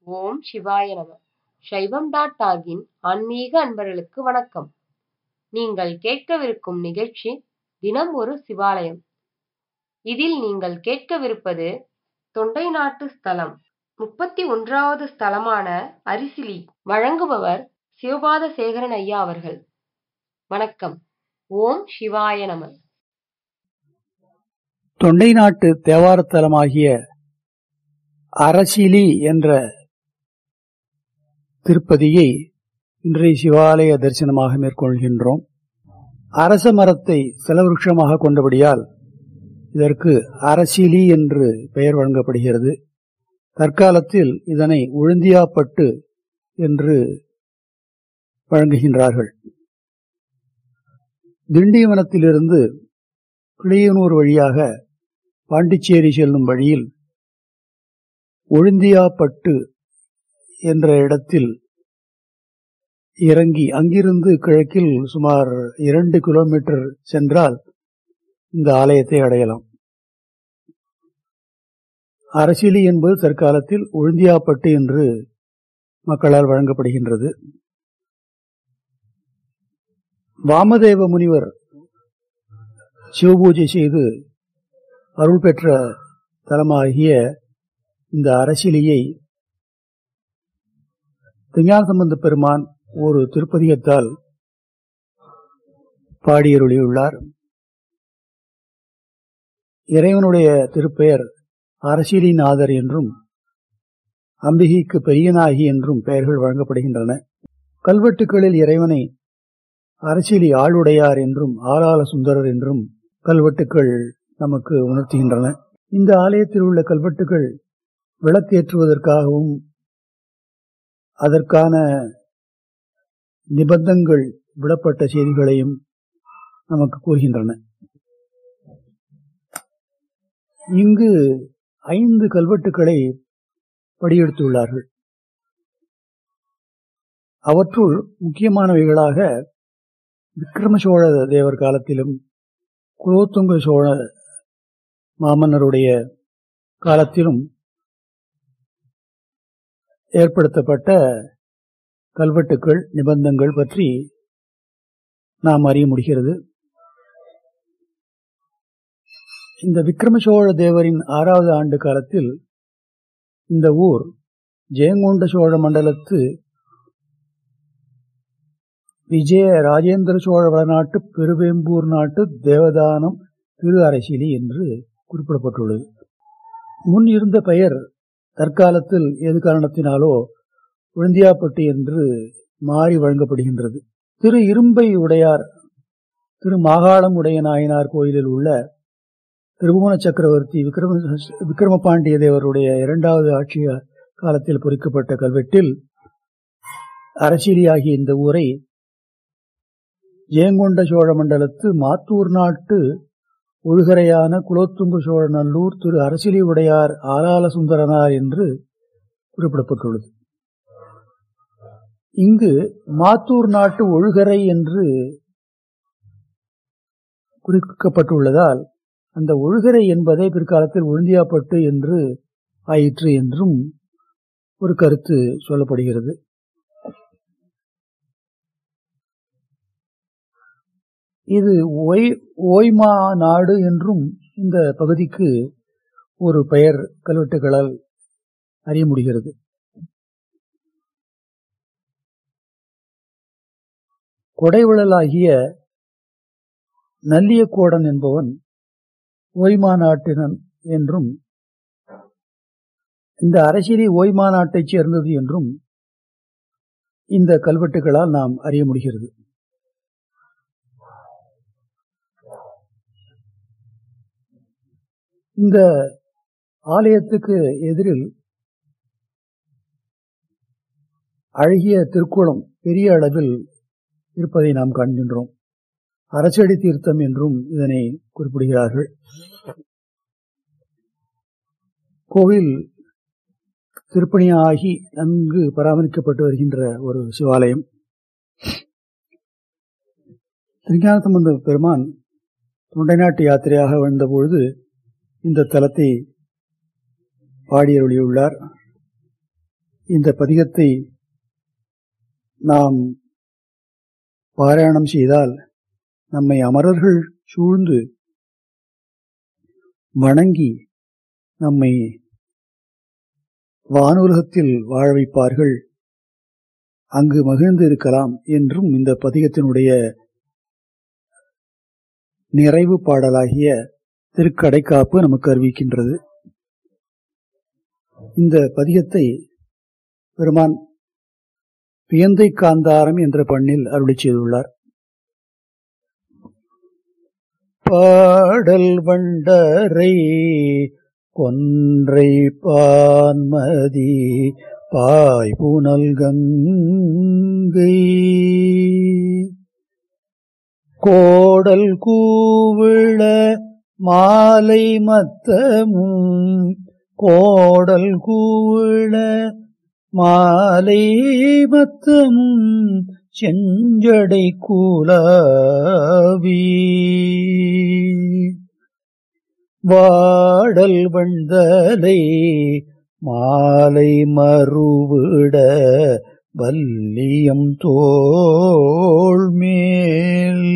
ஓம் சிவாய நம சைவம் டாட் டாகின் ஆன்மீக அன்பர்களுக்கு வணக்கம் நீங்கள் கேட்கவிருக்கும் நிகழ்ச்சி தினம் ஒரு சிவாலயம் இதில் நீங்கள் கேட்கவிருப்பது தொண்டை நாட்டு ஸ்தலம் முப்பத்தி ஒன்றாவது ஸ்தலமான அரிசிலி வழங்குபவர் சிவபாத சேகரன் ஐயா அவர்கள் வணக்கம் ஓம் சிவாய நம தொண்டை நாட்டு தேவாரத்தலமாகிய அரசிலி என்ற திருப்பதியை இன்றைய சிவாலய தரிசனமாக மேற்கொள்கின்றோம் அரச மரத்தை செலவிருஷமாக கொண்டபடியால் இதற்கு அரசிலி என்று பெயர் வழங்கப்படுகிறது தற்காலத்தில் இதனை உழுந்தியாப்பட்டு என்று வழங்குகின்றார்கள் திண்டிவனத்திலிருந்து கிளியனூர் வழியாக பாண்டிச்சேரி செல்லும் வழியில் ஒழுந்தியாப்பட்டு என்ற இடத்தில் இறங்கி அங்கிருந்து கிழக்கில் சுமார் இரண்டு கிலோமீட்டர் சென்றால் இந்த ஆலயத்தை அடையலாம் அரசியலி என்பது தற்காலத்தில் ஒழுந்தியாப்பட்டு என்று மக்களால் வழங்கப்படுகின்றது வாமதேவ முனிவர் சிவபூஜை செய்து அருள் பெற்ற தலமாகிய இந்த அரசியலியை விஞ்ஞான சம்பந்த பெருமான் ஒரு திருப்பதிகத்தால் பாடியருளியுள்ளார் இறைவனுடைய திருப்பெயர் அரசியலிநாதர் என்றும் அம்பிகைக்கு பெரியனாகி என்றும் பெயர்கள் வழங்கப்படுகின்றன கல்வெட்டுக்களில் இறைவனை அரசியலி ஆளுடையார் என்றும் ஆளாள சுந்தரர் என்றும் கல்வெட்டுக்கள் நமக்கு உணர்த்துகின்றன இந்த ஆலயத்தில் உள்ள கல்வெட்டுகள் விளக்கேற்றுவதற்காகவும் அதற்கான நிபந்தங்கள் விடப்பட்ட செய்திகளையும் நமக்கு கூறுகின்றன இங்கு ஐந்து கல்வெட்டுக்களை படியெடுத்துள்ளார்கள் அவற்றுள் முக்கியமானவைகளாக விக்ரம சோழ தேவர் காலத்திலும் குலோத்துங்க சோழ மாமன்னருடைய காலத்திலும் ஏற்படுத்தப்பட்ட கல்வெட்டுக்கள் நிபந்தங்கள் பற்றி நாம் அறிய முடிகிறது இந்த விக்ரம சோழ தேவரின் ஆறாவது ஆண்டு காலத்தில் இந்த ஊர் ஜெயங்கொண்ட சோழ மண்டலத்து விஜய ராஜேந்திர சோழ வளநாட்டு பெருவேம்பூர் நாட்டு தேவதானம் திரு அரசியலி என்று குறிப்பிடப்பட்டுள்ளது முன் இருந்த பெயர் தற்காலத்தில் எது காரணத்தினாலோ உழந்தியாப்பட்டு என்று மாறி வழங்கப்படுகின்றது திரு இரும்பை உடையார் திரு மாகாளம் உடைய நாயனார் கோயிலில் உள்ள திருபுவன சக்கரவர்த்தி விக்ரம விக்ரம பாண்டிய தேவருடைய இரண்டாவது ஆட்சி காலத்தில் பொறிக்கப்பட்ட கல்வெட்டில் அரசியலியாகிய இந்த ஊரை ஜெயங்கொண்ட சோழ மண்டலத்து மாத்தூர் நாட்டு ஒழுகரையான குலோத்துங்க சோழநல்லூர் திரு அரசியலி உடையார் ஆலால சுந்தரனார் என்று குறிப்பிடப்பட்டுள்ளது இங்கு மாத்தூர் நாட்டு ஒழுகரை என்று குறிக்கப்பட்டுள்ளதால் அந்த ஒழுகரை என்பதை பிற்காலத்தில் ஒழுந்தியாப்பட்டு என்று ஆயிற்று என்றும் ஒரு கருத்து சொல்லப்படுகிறது இது ஓய் ஓய்மா நாடு என்றும் இந்த பகுதிக்கு ஒரு பெயர் கல்வெட்டுகளால் அறிய முடிகிறது கொடைவிழலாகிய நல்லியக்கோடன் என்பவன் ஓய்மா நாட்டினன் என்றும் இந்த அரசியலி ஓய்மா நாட்டைச் சேர்ந்தது என்றும் இந்த கல்வெட்டுகளால் நாம் அறிய முடிகிறது இந்த ஆலயத்துக்கு எதிரில் அழகிய திருக்குளம் பெரிய அளவில் இருப்பதை நாம் காண்கின்றோம் அரசடி தீர்த்தம் என்றும் இதனை குறிப்பிடுகிறார்கள் கோவில் திருப்பணியாகி நன்கு பராமரிக்கப்பட்டு வருகின்ற ஒரு சிவாலயம் திருஞான சம்பந்த பெருமான் தொண்டை நாட்டு யாத்திரையாக வந்தபொழுது இந்த தலத்தை பாடியருளியுள்ளார் இந்த பதிகத்தை நாம் பாராயணம் செய்தால் நம்மை அமரர்கள் சூழ்ந்து வணங்கி நம்மை வானுலகத்தில் வாழ வைப்பார்கள் அங்கு மகிழ்ந்து இருக்கலாம் என்றும் இந்த பதிகத்தினுடைய நிறைவு பாடலாகிய திருக்கடைக்காப்பு நமக்கு அறிவிக்கின்றது இந்த பதிகத்தை பெருமான் பியந்தை காந்தாரம் என்ற பண்ணில் அருளி செய்துள்ளார் பாடல் வண்டரை கொன்றை பான்மதி பாய்புனல் கங்கை கோடல் கூவிள மாலை மத்தமும் கோடல் கூவிள மாலை மத்தமும் செஞ்சடை கூலாவி வாடல் வண்டலை மாலை மறுவிட வல்லியம் தோள் மேல்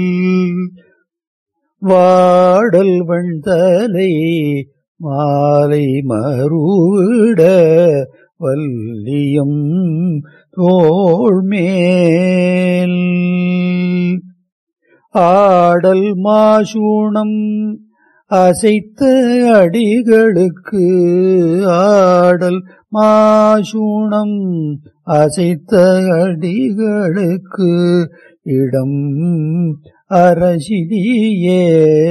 வாடல் வண்டலை மாலை மறுவிட வல்லியம் தோள் மேல் ஆடல் மாசூணம் அசைத்த அடிகளுக்கு ஆடல் மாசூணம் அசைத்த அடிகளுக்கு இடம் அரசிலியே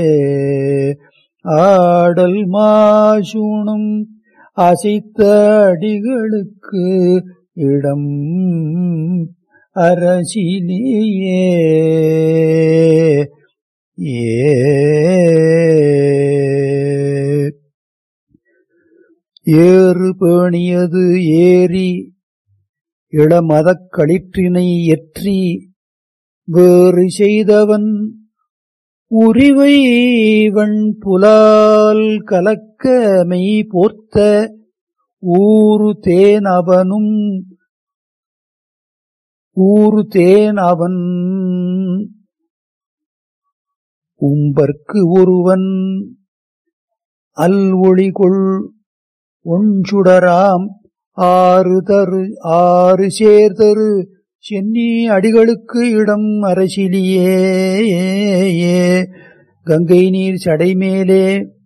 ஆடல் மாசூணம் அசைத்த அடிகளுக்கு இடம் அரசிலியே ஏறு பேணியது ஏறி இளமதக் களிற்றினை எற்றி வேறு செய்தவன் உரிவை வண் புலால் கலக்க மெய் போர்த்த ஊரு தேன் அவனும் ஊரு தேன் அவன் உம்பர்க்கு ஒருவன் அல் ஒளிகொள் ஒன்சுடராம் ஆறு தரு ஆறு சேர்தரு சென்னி அடிகளுக்கு இடம் அரசிலியே கங்கை நீர் சடைமேலே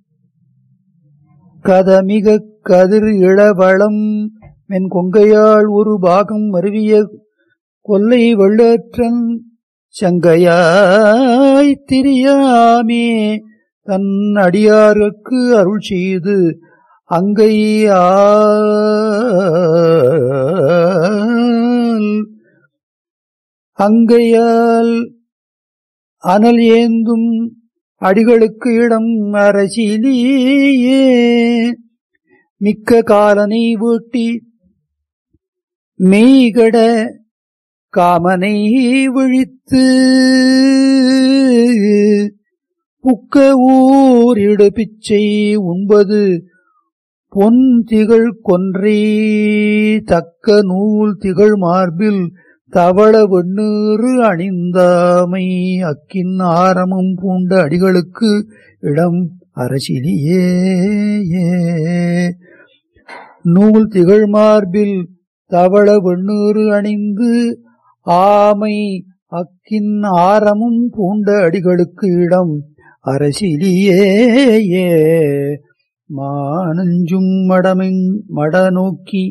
கதமிக கதிர் இளவளம் மென் கொங்கையாள் ஒரு பாகம் மருவிய கொல்லை வெள்ளற்றன் சங்கையாய் திரியாமே தன் அடியாருக்கு அருள் செய்து அங்கையால் அங்கையால் அனல் ஏந்தும் அடிகளுக்கு இடம் அரசிலேயே மிக்க காலனை வீட்டி மெய்கட காமனை விழித்து புக்க ஊரிடு பிச்சை உண்பது பொன் திகழ் கொன்றை தக்க நூல் திகழ் மார்பில் தவள வெண்ணீறு அணிந்தாமை அக்கின் ஆரமும் பூண்ட அடிகளுக்கு இடம் அரசிலியே நூல் திகழ் மார்பில் தவள வெண்ணீறு அணிந்து ஆமை அக்கின் ஆரமும் பூண்ட அடிகளுக்கு இடம் அரசிலியே மானஞ்சும் மடமின் மட நோக்கி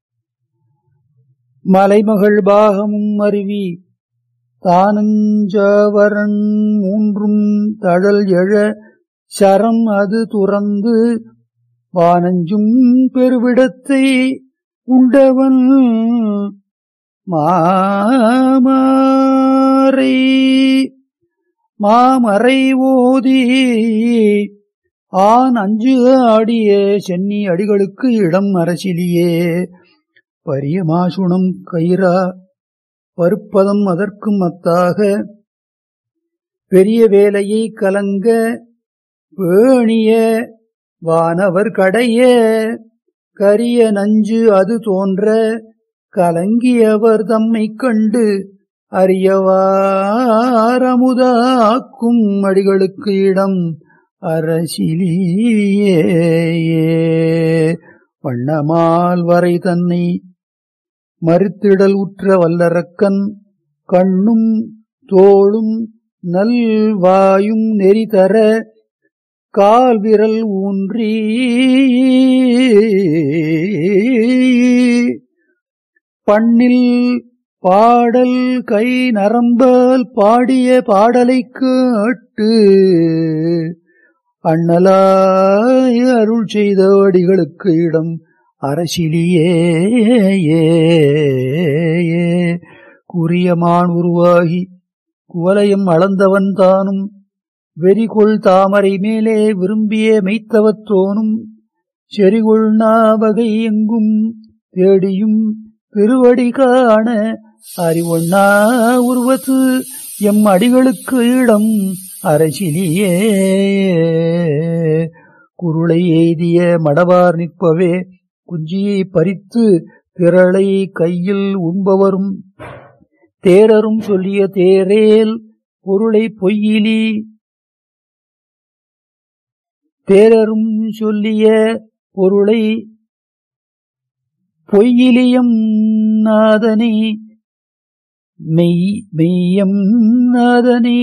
மலைமகள் பாகமும் அருவி தானஞ்சவரன் மூன்றும் தழல் எழ சரம் அது துறந்து வானஞ்சும் பெருவிடத்தை உண்டவன் மாமரை மாமறை ஓதி ஆண் அஞ்சு ஆடிய சென்னி அடிகளுக்கு இடம் அரசிலியே பரிய மாசுணம் கயிறா பருப்பதம் அதற்கும் மத்தாக பெரிய வேலையை கலங்க பேணிய வானவர் கடைய கரிய நஞ்சு அது தோன்ற கலங்கியவர் தம்மைக் கண்டு அறியவாரமுதாக்கும் அடிகளுக்கு இடம் அரசிலியே வண்ணமால் வரை தன்னை மறுத்திடல் உற்ற வல்லரக்கன் கண்ணும் தோளும் நல்வாயும் நெறி தர கால் விரல் ஊன்றி பண்ணில் பாடல் கை நரம்பல் பாடிய பாடலைக் கேட்டு அண்ணலாய் அருள் செய்த அடிகளுக்கு இடம் அரசிலியே குறியமான் உருவாகி குவலயம் அளந்தவன் தானும் வெறிகொள் தாமரை மேலே விரும்பிய மெய்த்தவத்தோனும் செறிகொள் நாவகை எங்கும் தேடியும் திருவடி காண அறிவொண்ணா உருவத்து எம் அடிகளுக்கு இடம் அரசிலியே குருளை எய்திய மடவார் நிற்பவே குஞ்சியை பறித்து திரளை கையில் உண்பவரும் தேரரும் சொல்லிய தேரேல் பொருளை பொய்யிலி தேரரும் சொல்லிய பொருளை பொய்யிலியம் நாதனே மெய் மெய்யம் நாதனே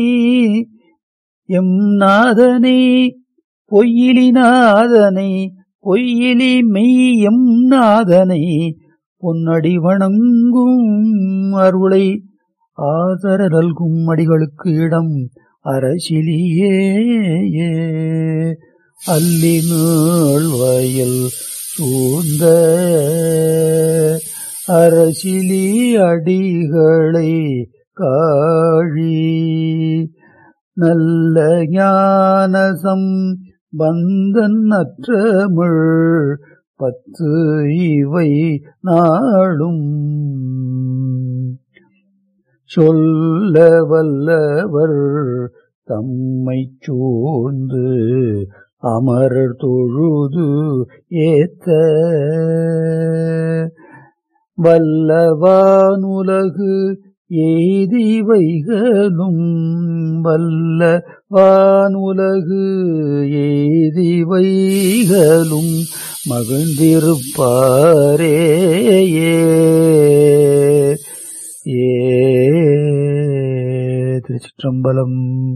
எம் நாதனே பொய்யிலி நாதனை பொய்யிலி மெய்யம் நாதனை பொன்னடி வணங்கும் அருளை ஆதர நல்கும் அடிகளுக்கு இடம் அரசிலியே அல்லி நாள் வயல் சூழ்ந்த அரசிலி அடிகளை காழி நல்ல ஞானசம் பந்தன் அற்றமிழ் பத்து இவை நாளும் சொல்ல வல்லவர் தம்மைச் சூழ்ந்து அமரர் தொழுது ஏத்த வல்லவானுலகு எய்தி வைகளும் வல்ல வானுலகு எய்தி வைகளும் மகிழ்ந்திருப்பாரே ஏ திருச்சிற்றம்பலம்